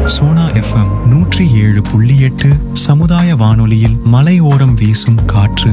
Sona FM நூற்றி ஏழு புள்ளி எட்டு சமுதாய வானொலியில் மலையோரம் வீசும் காற்று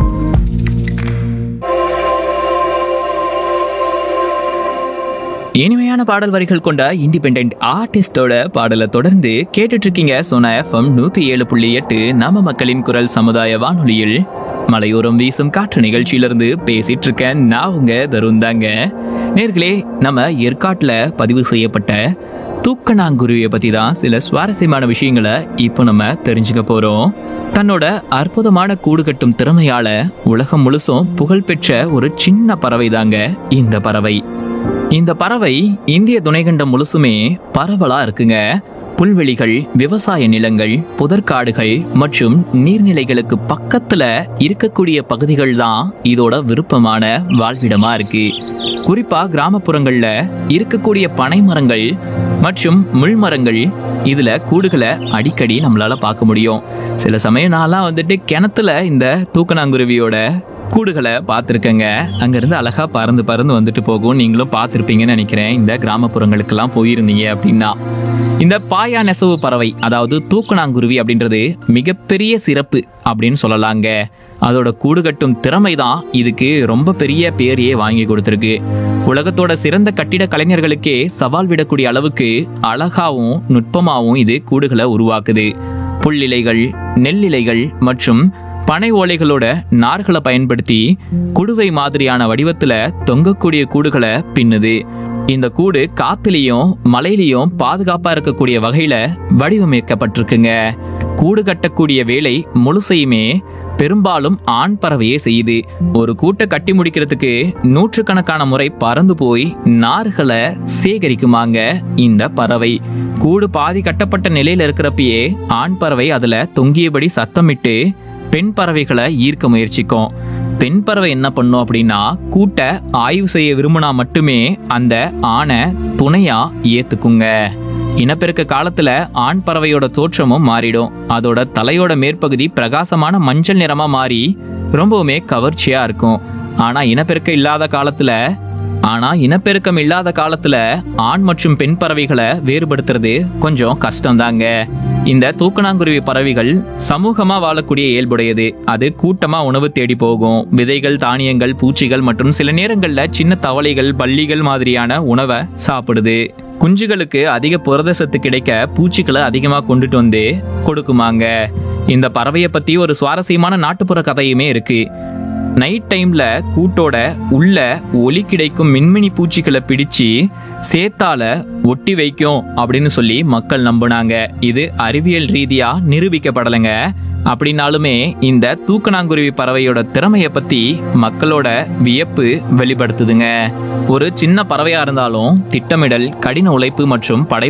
இனிமையான பாடல் வரிகள் கொண்ட இண்டிபெண்ட் ஆர்டிஸ்டோட பாடலை தொடர்ந்து கேட்டுட்டு இருக்கீங்க சோனா எஃப்எம் நூத்தி ஏழு புள்ளி எட்டு நம்ம மக்களின் குரல் சமுதாய வானொலியில் மலையோரம் வீசும் காற்று நிகழ்ச்சியிலிருந்து பேசிட்டு இருக்கேன் நான் உங்க தருண் தாங்க நேர்களே நம்ம ஏற்காட்டுல பதிவு செய்யப்பட்ட தூக்கணாங்குருவியை பத்தி தான் சில சுவாரஸ்யமான விஷயங்களை இப்போ நம்ம தெரிஞ்சுக்க போறோம் தன்னோட அற்புதமான கூடு கட்டும் திறமையால உலகம் முழுசும் புகழ்பெற்ற ஒரு சின்ன பறவை தாங்க இந்த பறவை இந்த பறவை இந்திய துணைக்கண்டம் முழுசுமே பரவலா இருக்குங்க புல்வெளிகள் விவசாய நிலங்கள் புதற்காடுகள் மற்றும் நீர்நிலைகளுக்கு பக்கத்துல இருக்கக்கூடிய பகுதிகள் தான் இதோட விருப்பமான வாழ்விடமா இருக்கு குறிப்பா கிராமப்புறங்கள்ல இருக்கக்கூடிய பனை மரங்கள் மற்றும் முள் மரங்கள் இதுல கூடுகளை அடிக்கடி நம்மளால பார்க்க முடியும் சில சமயம் நான்லாம் வந்துட்டு கிணத்துல இந்த தூக்கணாங்குருவியோட கூடுகளை பார்த்துருக்கேங்க அங்கேருந்து அழகா பறந்து பறந்து வந்துட்டு போகும் நீங்களும் பார்த்துருப்பீங்கன்னு நினைக்கிறேன் இந்த கிராமப்புறங்களுக்கெல்லாம் போயிருந்தீங்க அப்படின்னா இந்த பாயா நெசவு பறவை அதாவது தூக்கணாங்குருவி அப்படின்றது மிகப்பெரிய சிறப்பு அப்படின்னு சொல்லலாங்க அதோட கூடு கட்டும் திறமை தான் இதுக்கு ரொம்ப பெரிய பேரையே வாங்கி கொடுத்துருக்கு உலகத்தோட சிறந்த கட்டிட கலைஞர்களுக்கே சவால் விடக்கூடிய அளவுக்கு அழகாவும் நுட்பமாவும் இது கூடுகளை உருவாக்குது புல்லிலைகள் நெல்லிலைகள் மற்றும் பனை ஓலைகளோட நார்களை பயன்படுத்தி குடுவை மாதிரியான வடிவத்துல தொங்கக்கூடிய கூடுகளை பின்னுது இந்த கூடு காத்துலயும் மலையிலயும் பாதுகாப்பா இருக்கக்கூடிய வகையில வடிவமைக்கப்பட்டிருக்குங்க கூடு கட்டக்கூடிய வேலை முழுசையுமே பெரும்பாலும் ஆண் பறவையே செய்யுது ஒரு கூட்டை கட்டி முடிக்கிறதுக்கு நூற்றுக்கணக்கான முறை பறந்து போய் நார்களை சேகரிக்குமாங்க இந்த பறவை கூடு பாதி கட்டப்பட்ட நிலையில இருக்கிறப்பயே ஆண் பறவை அதுல தொங்கியபடி சத்தமிட்டு பெண் பறவைகளை ஈர்க்க முயற்சிக்கும் பெண் பறவை என்ன பண்ணும் அப்படின்னா கூட்டை ஆய்வு செய்ய விரும்பினா மட்டுமே அந்த ஆணை துணையா ஏத்துக்குங்க இனப்பெருக்க காலத்துல ஆண் பறவையோட தோற்றமும் மாறிடும் அதோட தலையோட மேற்பகுதி பிரகாசமான மஞ்சள் நிறமா மாறி ரொம்பவுமே கவர்ச்சியா இருக்கும் ஆனா இனப்பெருக்க இல்லாத காலத்துல ஆனா இனப்பெருக்கம் இல்லாத காலத்துல ஆண் மற்றும் பெண் பறவைகளை வேறுபடுத்துறது கொஞ்சம் கஷ்டம்தாங்க இந்த தூக்கணாங்குருவி பறவைகள் சமூகமா வாழக்கூடிய இயல்புடையது அது கூட்டமா உணவு தேடி போகும் விதைகள் தானியங்கள் பூச்சிகள் மற்றும் சில நேரங்கள்ல சின்ன தவளைகள் பல்லிகள் மாதிரியான உணவை சாப்பிடுது குஞ்சுகளுக்கு அதிக புரதசத்து கிடைக்க பூச்சிகளை அதிகமா கொண்டுட்டு வந்து கொடுக்குமாங்க இந்த பறவையை பத்தி ஒரு சுவாரஸ்யமான நாட்டுப்புற கதையுமே இருக்கு நைட் டைம்ல கூட்டோட உள்ள ஒலி கிடைக்கும் மின்மினி பூச்சிகளை பிடிச்சு சேத்தால ஒட்டி வைக்கும் அப்படின்னு சொல்லி மக்கள் நம்புனாங்க இது அறிவியல் ரீதியா நிரூபிக்கப்படலைங்க அப்படின்னாலுமே இந்த தூக்கணாங்குருவி பறவையோட திறமையை பத்தி மக்களோட வியப்பு வெளிப்படுத்துதுங்க ஒரு சின்ன பறவையா இருந்தாலும் திட்டமிடல் கடின உழைப்பு மற்றும் படை